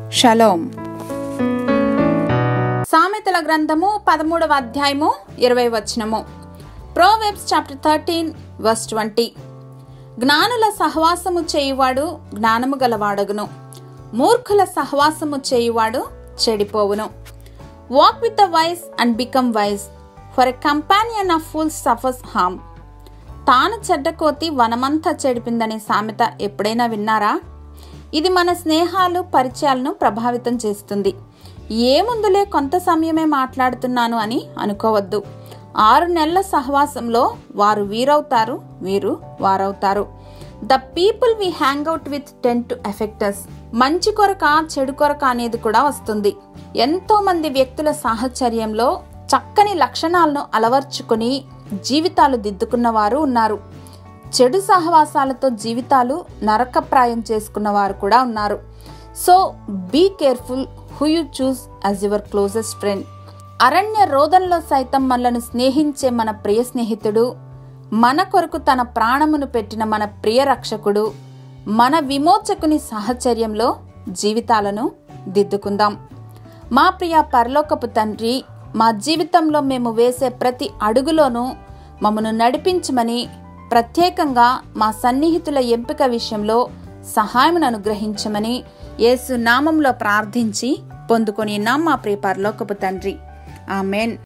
shalom సామెతల గ్రంథము పదమూడవ అధ్యాయము ఇరవై వచనము Proverbs chapter thirteen verse twenty జ్ఞానుల సహవాసము చేయువాడు జ్ఞానము గలవాడగును మూర్ఖుల సహవాసము చేయువాడు చెడిపోవును walk with the wise and become wise for a companion of fool suffers harm తాను చెడ్డకోతి వనమంతా చెడిపిందనే సామెత ఎప్పుడైనా విన్నారా ఇది మన స్నేహాలు పరిచయాలను ప్రభావితం చేస్తుంది ఏముందులే కొంత సమయమే మాట్లాడుతున్నాను అని అనుకోవద్దు ఆరు నెలల సహవాసంలో వారు వీరవుతారు వీరు వారవుతారు the people we hang out with tend to affect us మంచి కొరక చెడు కొరక అనేది కూడా వస్తుంది ఎంతో మంది వ్యక్తుల సాహచర్యంలో చక్కని లక్షణాలను అలవర్చుకుని జీవితాలు దిద్దుకున్న వారు ఉన్నారు చెడు సహవాసాలతో జీవితాలు నరకప్రాయం చేసుకున్న వారు కూడా ఉన్నారు so be careful who you choose as your closest friend అరణ్య రోదంలో సైతం మనలను స్నేహించే మన ప్రియ స్నేహితుడు మన కొరకు తన ప్రాణమును పెట్టిన మన ప్రియ రక్షకుడు మన విమోచకుని సాహచర్యంలో జీవితాలను దిద్దుకుందాం మా ప్రియ పరలోకపు తండ్రి మా జీవితంలో మేము వేసే ప్రతి అడుగులోనూ మమ్మను నడిపించమని ప్రత్యేకంగా మా సన్నిహితుల ఎంపిక విషయంలో సహాయం అనుగ్రహించమని యేసు నామంలో ప్రార్థించి పొందుకొని నా మా ప్రియ పరలోకపు తండ్రి ఆమెన్